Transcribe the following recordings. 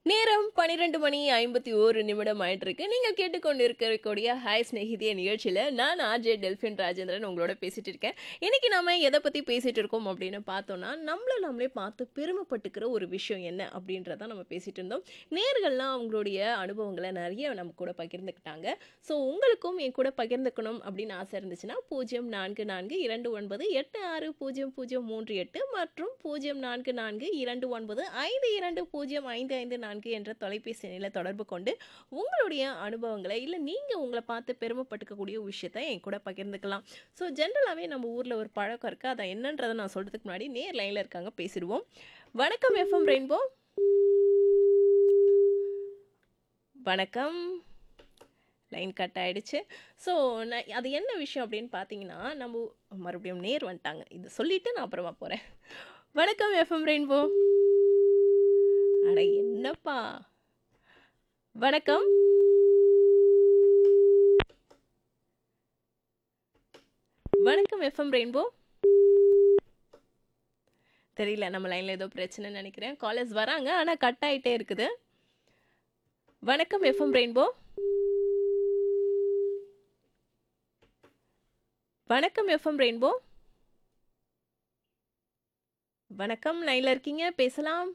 நேரம் பன்னிரெண்டு மணி ஐம்பத்தி ஓரு நிமிடம் ஆயிட்டு இருக்கு நீங்க கேட்டுக்கொண்டு இருக்கக்கூடிய ஹாய் ஸ்நேகிதிய நிகழ்ச்சியில நான் ஆர்ஜே டெல்பின் ராஜேந்திரன் உங்களோட பேசிட்டு இருக்கேன் இன்னைக்கு நாம எதை பத்தி பேசிட்டு இருக்கோம் அப்படின்னு பார்த்தோம்னா நம்மள நம்மளே பார்த்து பெருமைப்பட்டுக்கிற ஒரு விஷயம் என்ன அப்படின்றத நம்ம பேசிட்டு இருந்தோம் நேர்கள்லாம் அவங்களுடைய அனுபவங்களை நிறைய நம்ம கூட பகிர்ந்துக்கிட்டாங்க ஸோ உங்களுக்கும் என் கூட பகிர்ந்துக்கணும் அப்படின்னு ஆசை இருந்துச்சுன்னா பூஜ்ஜியம் நான்கு நான்கு இரண்டு ஒன்பது எட்டு ஆறு பூஜ்ஜியம் பூஜ்ஜியம் மூன்று எட்டு மற்றும் பூஜ்ஜியம் நான்கு நான்கு இரண்டு ஒன்பது ஐந்து இரண்டு பூஜ்ஜியம் ஐந்து ஐந்து நான்கு என்ற தொலைபேசி எண்ணில் தொடர்பு கொண்டு உங்களுடைய அனுபவங்களை இல்லை நீங்கள் உங்களை பார்த்து பெருமைப்பட்டுக்கக்கூடிய விஷயத்தை என் கூட பகிர்ந்துக்கலாம் ஸோ ஜென்ரலாகவே நம்ம ஊரில் ஒரு பழக்கம் இருக்குது அதை என்னன்றதை நான் சொல்கிறதுக்கு முன்னாடி நேர் லைனில் இருக்காங்க பேசிடுவோம் வணக்கம் எஃப்எம் ரெயின்போ வணக்கம் லைன் கட் ஆயிடுச்சு ஸோ நான் அது என்ன விஷயம் அப்படின்னு பார்த்தீங்கன்னா நம்ம மறுபடியும் நேர் வந்துட்டாங்க இது சொல்லிட்டு நான் அப்புறமா போகிறேன் வணக்கம் எஃப்எம் ரெயின்போ அட என்னப்பா வணக்கம் வணக்கம் எஃப்எம் ரெயின்போ தெரியல நம்ம லைனில் ஏதோ பிரச்சனைன்னு நினைக்கிறேன் காலேஜ் வராங்க ஆனால் கட் ஆகிட்டே இருக்குது வணக்கம் எஃப்எம் ரெயின்போ வணக்கம் எஃப்எம் ரெயின்போ வணக்கம் லைன்ல இருக்கீங்க பேசலாம்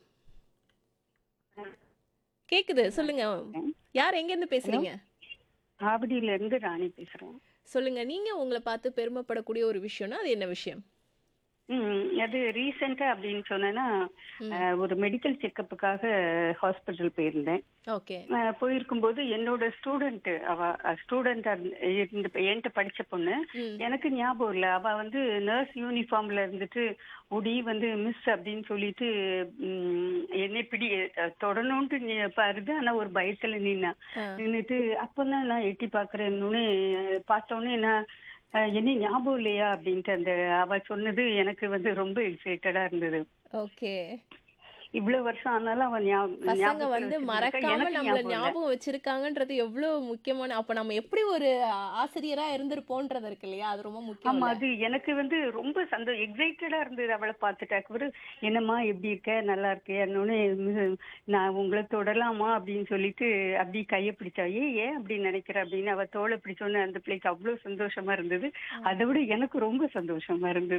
கேக்குது சொல்லுங்க யார் எங்க இருந்து பேசுறீங்க ஆவடியில இருந்து ராணி பேசுறேன் சொல்லுங்க நீங்க உங்களை பார்த்து பெருமைப்படக்கூடிய ஒரு விஷயம்னா அது என்ன விஷயம் ம், அது ரீசெண்டா அப்படின்னு சொன்னேன்னா அஹ், ஒரு மெடிக்கல் செக்கப்புக்காக ஹாஸ்பிட்டல் போயிருந்தேன் ஓகே அஹ், போயிருக்கும்போது என்னோட ஸ்டூடெண்ட் அவ ஸ்டூடெண்டா இருந்து என்கிட்ட படிச்ச பொண்ணு ம். எனக்கு ஞாபகம் இல்ல அவ வந்து நர்ஸ் யூனிஃபார்ம்ல இருந்துட்டு உடி வந்து மிஸ் அப்படின்னு சொல்லிட்டு ம், என்னை பிடி அஹ், தொடணும்ட்டு நீ பாருது ஆனா ஒரு பயத்துல நின்னா ஆ. நின்னுட்டு அப்பதான் நான் எட்டி பாக்குறேன்னு பார்த்தோன்னே நான் அஹ், என்ன ஞாபகம் இல்லையா அப்படின்ட்டு அந்த அவ சொன்னது எனக்கு வந்து ரொம்ப எக்ஸைட்டடா இருந்தது ஓகே இவ்வளவு வருஷம் ஆனாலும் அவன் ஞாப- பசங்க ஞாபகத்துல வந்து வச்சிருந்திருக்கா. மறக்காம எனக்கு நம்மள ஞாபகம் இல்ல. ஞாபகம் வச்சிருக்காங்கன்றது எவ்வளவு முக்கியமான அப்ப நம்ம எப்படி ஒரு ஆ- ஆசிரியரா இருந்திருப்போன்றது இருக்கு இல்லையா அது ரொம்ப முக்கியம் ஆமா அது எனக்கு வந்து ரொம்ப சந்தோ எக்ஸைட்டடா இருந்தது அவளை பார்த்துட்டு அவரு என்னம்மா எப்படி இருக்க நல்லா இருக்கேன்னு நான் உங்களை தொடலாமா அப்படின்னு சொல்லிட்டு அப்படி கையை பிடிச்சா ஏ ஏன் அப்படி நினைக்கிற அப்படின்னு அவ தோலை பிடிச்சோன்னு அந்த பிள்ளைக்கு அவ்வளவு சந்தோஷமா இருந்தது அதை விட எனக்கு ரொம்ப சந்தோஷமா இருந்தது